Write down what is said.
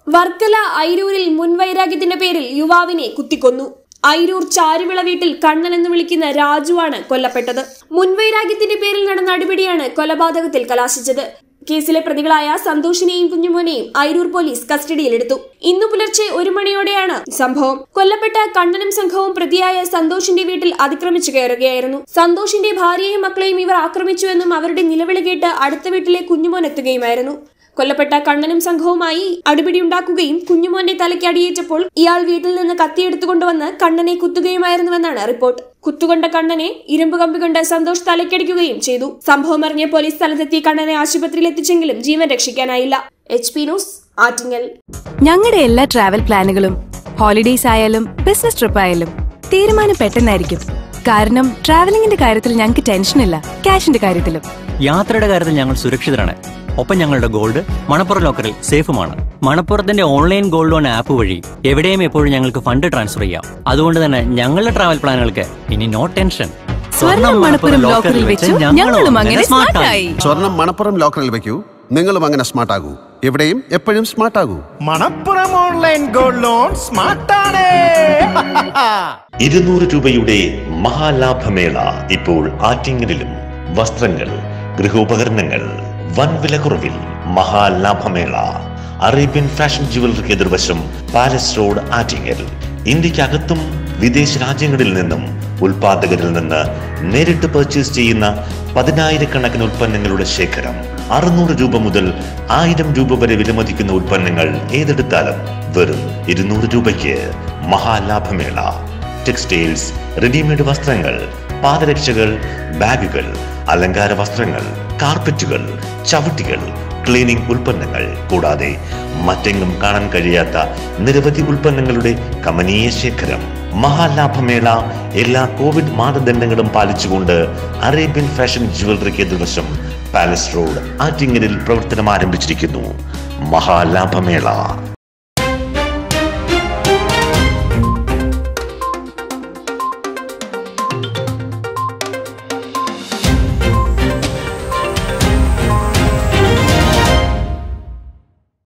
വർക്കല ഐരൂരിൽ മുൻവൈരാഗ്യത്തിന്റെ പേരിൽ യുവാവിനെ കുത്തിക്കൊന്നു ഐരൂർ ചാരുവിള വീട്ടിൽ കണ്ണൻ എന്ന് വിളിക്കുന്ന രാജുവാണ് കൊല്ലപ്പെട്ടത് മുൻവൈരാഗ്യത്തിന്റെ പേരിൽ നടന്ന അടിപിടിയാണ് കൊലപാതകത്തിൽ കലാശിച്ചത് കേസിലെ പ്രതികളായ സന്തോഷിനെയും കുഞ്ഞുമോനെയും ഐരൂർ പോലീസ് കസ്റ്റഡിയിലെടുത്തു ഇന്നു പുലർച്ചെ ഒരു മണിയോടെയാണ് സംഭവം കൊല്ലപ്പെട്ട കണ്ണനും സംഘവും പ്രതിയായ സന്തോഷിന്റെ വീട്ടിൽ അതിക്രമിച്ചു കയറുകയായിരുന്നു സന്തോഷിന്റെ ഭാര്യയെയും മക്കളെയും ഇവർ ആക്രമിച്ചുവെന്നും അവരുടെ നിലവിളി കേട്ട് അടുത്ത വീട്ടിലെ കുഞ്ഞുമോൻ എത്തുകയുമായിരുന്നു കൊല്ലപ്പെട്ട കണ്ണനും സംഘവുമായി അടിപിടിയുണ്ടാക്കുകയും കുഞ്ഞുമോന്റെ തലയ്ക്ക് അടിയേറ്റപ്പോൾ ഇയാൾ വീട്ടിൽ നിന്ന് കത്തിയെടുത്തുകൊണ്ടുവന്ന് കണ്ണനെ കുത്തുകയുമായിരുന്നുവെന്നാണ് റിപ്പോർട്ട് കുത്തുകൊണ്ട കണ്ണനെ ഇരുമ്പ് കമ്പി കൊണ്ട് സന്തോഷ് തലയ്ക്കടിക്കുകയും ചെയ്തു സംഭവം അറിഞ്ഞ പോലീസ് സ്ഥലത്തെത്തി കണ്ണനെ ആശുപത്രിയിൽ എത്തിച്ചെങ്കിലും ജീവൻ രക്ഷിക്കാനായില്ല എച്ച് പി ന്യൂസ് ആറ്റിങ്ങൽ ഞങ്ങളുടെ എല്ലാ ട്രാവൽ പ്ലാനുകളും ഹോളിഡേയ്സ് ആയാലും ബിസിനസ് ട്രിപ്പ് ആയാലും തീരുമാനം പെട്ടെന്നായിരിക്കും കാരണം ട്രാവലിംഗിന്റെ കാര്യത്തിൽ ഞങ്ങൾക്ക് ടെൻഷനില്ല ക്യാഷിന്റെ കാര്യത്തിലും യാത്രയുടെ കാര്യത്തിൽ ഞങ്ങൾ സുരക്ഷിതരാണ് ഒപ്പം ഞങ്ങളുടെ ഗോൾഡ് മണപ്പുറം ലോക്കറിൽ സേഫുമാണ് മണപ്പുറത്തിന്റെ ഓൺലൈൻ ഗോൾഡ് ലോൺ ആപ്പ് വഴി എവിടെയും എപ്പോഴും ഞങ്ങൾക്ക് ഫണ്ട് ട്രാൻസ്ഫർ ചെയ്യാം അതുകൊണ്ട് തന്നെ ഞങ്ങളുടെ ട്രാവൽ പ്ലാനുകൾക്ക് ഇനി നോ ടെൻഷൻ സ്വർണ്ണം മണപ്പുറം ലോക്കറിൽ വെച്ചു ഞങ്ങളും അങ്ങനെ സ്മാർട്ട് ആയി സ്വർണം മണപ്പുറം ലോക്കറിൽ വെക്കൂ നിങ്ങളും അങ്ങനെ സ്മാർട്ട് ആകൂ എവിടെയും എപ്പോഴും സ്മാർട്ട് ആകൂ മണപ്പുറം ഓൺലൈൻ ഗോൾഡ് ലോൺ സ്മാർട്ടാണ് ഇരുന്നൂറ് രൂപയുടെ മഹാലാഭമേള ഇപ്പോൾ ആറ്റിങ്ങലിലും വസ്ത്രങ്ങൾ ഗൃഹോപകരണങ്ങൾ വൻ വിലക്കുറവിൽ മഹാലാഭമേള അറേബ്യൻ ഫാഷൻ ജുവലറിക്ക് എതിർവശം പാലസ് റോഡ് ആറ്റിങ്ങൽ ഇന്ത്യക്കകത്തും വിദേശ രാജ്യങ്ങളിൽ നിന്നും ഉൽപാദകരിൽ നിന്ന് നേരിട്ട് പർച്ചേസ് ചെയ്യുന്ന പതിനായിരക്കണക്കിന് ഉൽപ്പന്നങ്ങളുടെ ശേഖരം അറുന്നൂറ് രൂപ മുതൽ ആയിരം രൂപ വരെ വിലമതിക്കുന്ന ഉൽപ്പന്നങ്ങൾ ഏതെടുത്താലും വെറും ഇരുന്നൂറ് രൂപയ്ക്ക് മഹാലാഭമേള ടെക്സ്റ്റൈൽസ് റെഡിമെയ്ഡ് വസ്ത്രങ്ങൾ പാദരക്ഷകൾ ബാഗുകൾ അലങ്കാര വസ്ത്രങ്ങൾ കാർപ്പറ്റുകൾ ചവിട്ടികൾ ക്ലീനിംഗ് ഉൽപ്പന്നങ്ങൾ കൂടാതെ മറ്റെങ്ങും കാണാൻ കഴിയാത്ത നിരവധി ഉൽപ്പന്നങ്ങളുടെ കമനീയ ശേഖരം മഹാലാഭമേള എല്ലാ കോവിഡ് മാനദണ്ഡങ്ങളും പാലിച്ചുകൊണ്ട് അറേബ്യൻ ഫാഷൻ ജുവലറിക്ക് എതിർവശം പാലസ് റോഡ് ആറ്റിങ്ങലിൽ പ്രവർത്തനം ആരംഭിച്ചിരിക്കുന്നു മഹാലാഭമേള